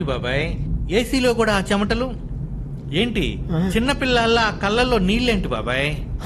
బాబాయ్ ఏసీలో కూడా ఆ చెమటలు ఏంటి చిన్నపిల్లల్లా ఆ కళ్ళల్లో నీళ్ళేంటి బాబాయ్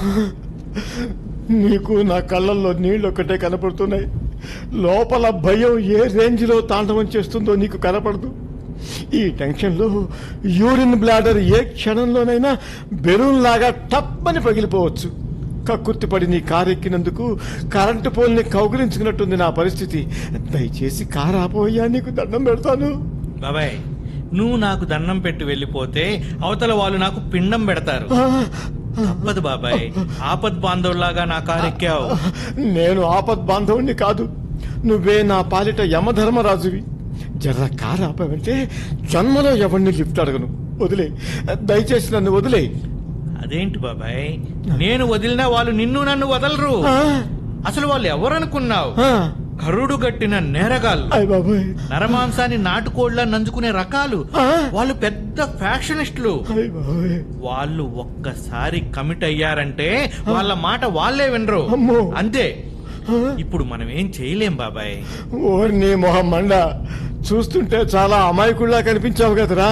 నీకు నా కళ్ళల్లో నీళ్ళు ఒక్కటే కనపడుతున్నాయి లోపల భయం ఏ రేంజ్లో తాండవం చేస్తుందో నీకు కనపడదు ఈ టెన్షన్లో యూరిన్ బ్లాడర్ ఏ క్షణంలోనైనా బెలూన్ లాగా టప్పని పగిలిపోవచ్చు కక్కుర్తిపడి నీ కారు ఎక్కినందుకు కరెంటు పోల్ని కౌగిలించుకున్నట్టుంది నా పరిస్థితి దయచేసి కారు ఆపోయా నీకు దండం పెడతాను బాబాయ్ నువ్వు నాకు దండం పెట్టి వెళ్ళిపోతే అవతల వాళ్ళు నాకు పిండం పెడతారు ఆ, తప్పదు బాబాయ్ ఆపద్ బాంధవులాగా నా కారు ఎక్కావు నేను ఆపద్ బాంధవుణ్ణి కాదు నువ్వే నా పాలిట యమధర్మరాజువి జర్ర కారు ఆపావంటే జన్మలో ఎవరిని లిఫ్ట్ అడగను వదిలే దయచేసి నన్ను వదిలే అదేంటి బాబాయ్ నేను వదిలినా వాళ్ళు నిన్ను నన్ను వదలరు అసలు వాళ్ళు ఎవరనుకున్నావు కరుడు గట్టిన నేరగాళ్ళు అయ్య బాబాయ్ నరమాంసాన్ని నాటుకోళ్లా నంజుకునే రకాలు ఆ. వాళ్ళు పెద్ద ఫ్యాషనిస్టులు అయ్య బాబాయ్ వాళ్ళు ఒక్కసారి కమిట్ అయ్యారంటే వాళ్ళ మాట వాళ్ళే వినరు అమ్మో. అంతే ఆ? ఇప్పుడు మనం ఏం చేయలేం బాబాయ్ ఓర్ని మొహం మండ చూస్తుంటే చాలా అమాయకుల్లా కనిపించావు కదరా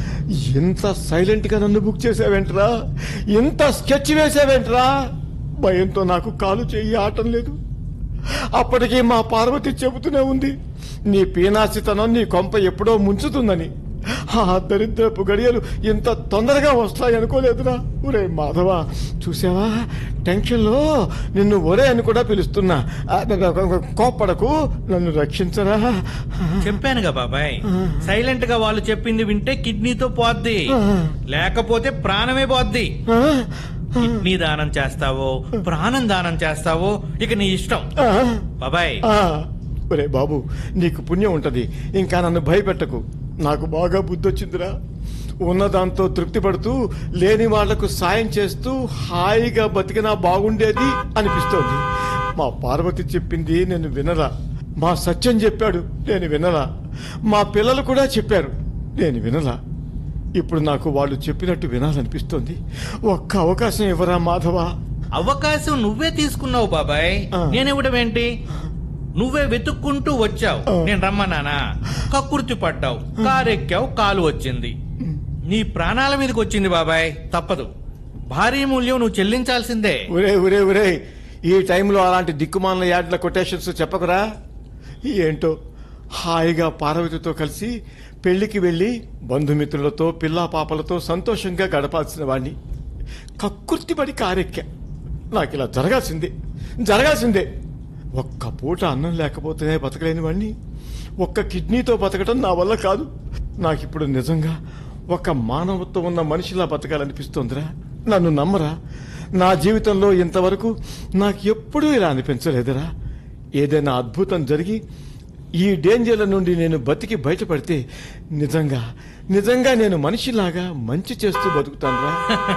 ఇంత సైలెంట్ గా నన్ను బుక్ చేసావేంట్రా ఇంత స్కెచ్ వేసావేంట్రా భయంతో నాకు కాలు చెయ్యి ఆటం లేదు అప్పటికి మా పార్వతి చెబుతూనే ఉంది నీ పీనాసితనం నీ కొంప ఎప్పుడో ముంచుతుందని ఆ దరిద్రపు గడియలు ఇంత తొందరగా వస్తాయి అనుకోలేదురా ఒరే మాధవ చూసావా టెన్షన్లో నిన్ను ఒరే అని కూడా పిలుస్తున్నా ఆ, కోప్పడకు నన్ను రక్షించరా చెప్పానుగా బాబాయ్ సైలెంట్ గా వాళ్ళు చెప్పింది వింటే కిడ్నీతో పోద్ది లేకపోతే ప్రాణమే పోద్ది ఆ, కిడ్నీ దానం చేస్తావో ప్రాణం దానం చేస్తావో ఇక నీ ఇష్టం ఆ, బాబాయ్ ఆ. ఒరే బాబు నీకు పుణ్యం ఉంటది ఇంకా నన్ను భయపెట్టకు నాకు బాగా బుద్ధి వచ్చిందిరా ఉన్నదాంతో తృప్తి పడుతూ లేని వాళ్లకు సాయం చేస్తూ హాయిగా బతికినా బాగుండేది అనిపిస్తోంది మా పార్వతి చెప్పింది నేను వినరా మా సత్యం చెప్పాడు నేను వినరా మా పిల్లలు కూడా చెప్పారు నేను వినరా ఇప్పుడు నాకు వాళ్ళు చెప్పినట్టు వినాలనిపిస్తోంది ఒక్క అవకాశం ఇవ్వరా మాధవా అవకాశం నువ్వే తీసుకున్నావు బాబాయ్ ఆ. నేనివ్వడమేంటి నువ్వే వెతుక్కుంటూ వచ్చావు ఆ. నేను రమ్మన్నానా కక్కుర్తి పడ్డావు కారెక్కావు కాలు వచ్చింది నీ ప్రాణాల మీదకి వచ్చింది బాబాయ్ తప్పదు భారీ మూల్యం నువ్వు చెల్లించాల్సిందే ఒరే ఒరే ఒరే ఈ టైంలో అలాంటి దిక్కుమాల యాడ్ల కొటేషన్స్ చెప్పకురా ఏంటో హాయిగా పార్వతితో కలిసి పెళ్లికి వెళ్ళి బంధుమిత్రులతో పిల్లా పాపలతో సంతోషంగా గడపాల్సిన వాణ్ణి కక్కుర్తిపడి కారెక్కా నాకు ఇలా జరగాల్సిందే జరగాల్సిందే ఒక్క పూట అన్నం లేకపోతేనే బతకలేని వాణ్ణి ఒక్క కిడ్నీతో బతకడం నా వల్ల కాదు నాకిప్పుడు నిజంగా ఒక మానవత్వం ఉన్న మనిషిలా బతకాలనిపిస్తోందిరా నన్ను నమ్మరా నా జీవితంలో ఇంతవరకు నాకు ఎప్పుడూ ఇలా అనిపించలేదురా ఏదైనా అద్భుతం జరిగి ఈ డేంజర్ల నుండి నేను బతికి బయటపడితే నిజంగా నిజంగా నేను మనిషిలాగా మంచి చేస్తూ బతుకుతానురా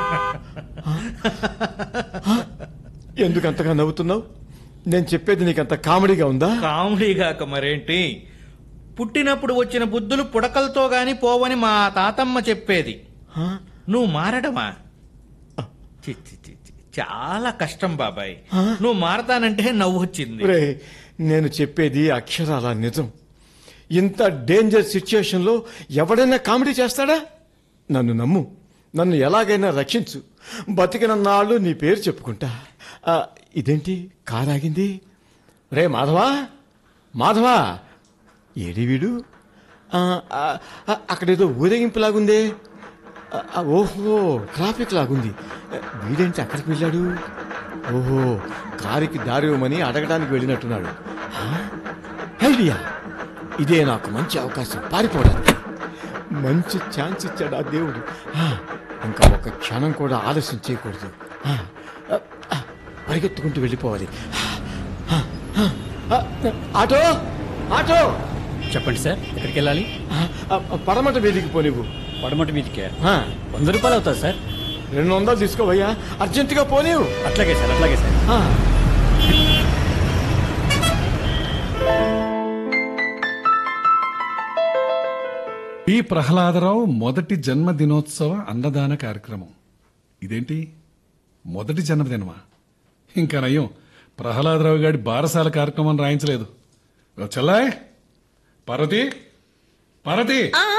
ఎందుకు అంతగా నవ్వుతున్నావు నేను చెప్పేది నీకంత కామెడీగా ఉందా కామెడీగాక మరేంటి పుట్టినప్పుడు వచ్చిన బుద్ధులు పుడకలతో గాని పోవని మా తాతమ్మ చెప్పేది హా? నువ్వు మారడమా చి, చి, చి, చి. చాలా కష్టం బాబాయ్ ఆ? నువ్వు మారతానంటే నవ్వు వచ్చింది రే నేను చెప్పేది అక్షరాల నిజం ఇంత డేంజర్ సిచ్యుయేషన్లో ఎవడైనా కామెడీ చేస్తాడా నన్ను నమ్ము నన్ను ఎలాగైనా రక్షించు బతికిన నాళ్ళు నీ పేరు చెప్పుకుంటా ఆ, ఇదేంటి కారాగింది రే మాధవా మాధవా ఏడి వీడు ఆ, ఆ, ఆ, అక్కడేదో ఊరేగింపు లాగుందే ఆ, ఆ, ఓహో ట్రాఫిక్ లాగుంది ఆ, వీడేంటి అక్కడికి వెళ్ళాడు ఓహో కారుకి దారి ఇవ్వమని అడగడానికి వెళ్ళినట్టున్నాడు ఆ? ఐడియా ఇదే నాకు మంచి అవకాశం పారిపోవడానికి మంచి ఛాన్స్ ఇచ్చాడు ఆ దేవుడు ఆ, ఇంకా ఒక క్షణం కూడా ఆలస్యం చేయకూడదు ఆ, ఆ, ఆ, పరిగెత్తుకుంటూ వెళ్ళిపోవాలి ఆ, ఆ, ఆ, ఆటో ఆటో చెప్పండి సార్ ఎక్కడికి వెళ్ళాలి ఆ, ఆ, పడమట వీధికి పోనివ్వు పడమటి మీదికి ఆ, వంద రూపాయలు అవుతుంది సార్ రెండు వందలు తీసుకోవయ్యా అర్జెంటుగా పోనివ్వు అట్లాగే సార్ అట్లాగే సార్ ఆ. పి ప్రహ్లాదరావు మొదటి జన్మదినోత్సవ అన్నదాన కార్యక్రమం ఇదేంటి మొదటి జన్మదినమా ఇంకా నయ్యం ప్రహ్లాదరావు గారి బారసాల కార్యక్రమం రాయించలేదు చెల్లాయ్ పార్వతి పార్వతి ఆ